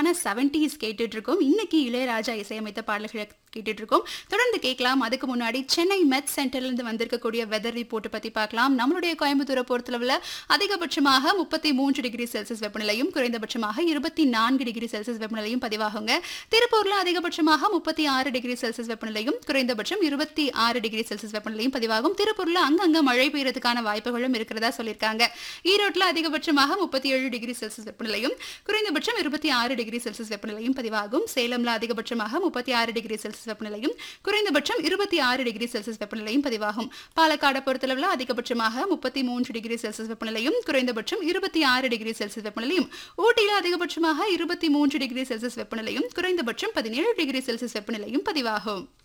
சூப்பரான செவன்டிஸ் கேட்டுட்டு இருக்கோம் இன்னைக்கு இளையராஜா இசையமைத்த பாடல்களை கேட்டுட்டு இருக்கோம் தொடர்ந்து கேட்கலாம் அதுக்கு முன்னாடி சென்னை மெட் சென்டர்ல இருந்து வந்திருக்கக்கூடிய வெதர் ரிப்போர்ட் பத்தி பார்க்கலாம் நம்மளுடைய கோயம்புத்தூரை பொறுத்தளவுல அதிகபட்சமாக முப்பத்தி மூன்று டிகிரி செல்சியஸ் வெப்பநிலையும் குறைந்தபட்சமாக இருபத்தி நான்கு டிகிரி செல்சியஸ் வெப்பநிலையும் பதிவாகுங்க திருப்பூர்ல அதிகபட்சமாக முப்பத்தி ஆறு டிகிரி செல்சியஸ் வெப்பநிலையும் குறைந்தபட்சம் இருபத்தி ஆறு டிகிரி செல்சியஸ் வெப்பநிலையும் பதிவாகும் திருப்பூர்ல அங்கங்க மழை பெய்யறதுக்கான வாய்ப்புகளும் இருக்கிறதா சொல்லியிருக்காங்க ஈரோட்ல அதிகபட்சமாக முப்பத்தி ஏழு டிகிரி செல்சியஸ் வெப்பநிலையும் குறைந்தபட்சம் இருபத்தி ஆறு டிகிரி செல்சியஸ் வெப்பநிலையும் பதிவாகும் சேலம்ல அதிகபட்சமாக முப்பத்தி ஆறு டிகிரி செல்சியஸ் வெப்பநிலையும் குறைந்தபட்சம் இருபத்தி ஆறு டிகிரி செல்சியஸ் வெப்பநிலையும் பதிவாகும் பாலக்காடு பொறுத்தளவுல அதிகபட்சமாக முப்பத்தி மூன்று டிகிரி செல்சியஸ் வெப்பநிலையும் குறைந்தபட்சம் இருபத்தி ஆறு டிகிரி செல்சியஸ் வெப்பநிலையும் ஊட்டியில அதிகபட்சமாக இருபத்தி மூன்று டிகிரி செல்சியஸ் வெப்பநிலையும் குறைந்தபட்சம் பதினேழு டிகிரி செல்சியஸ் வெப்பநிலையும் பதிவாகும்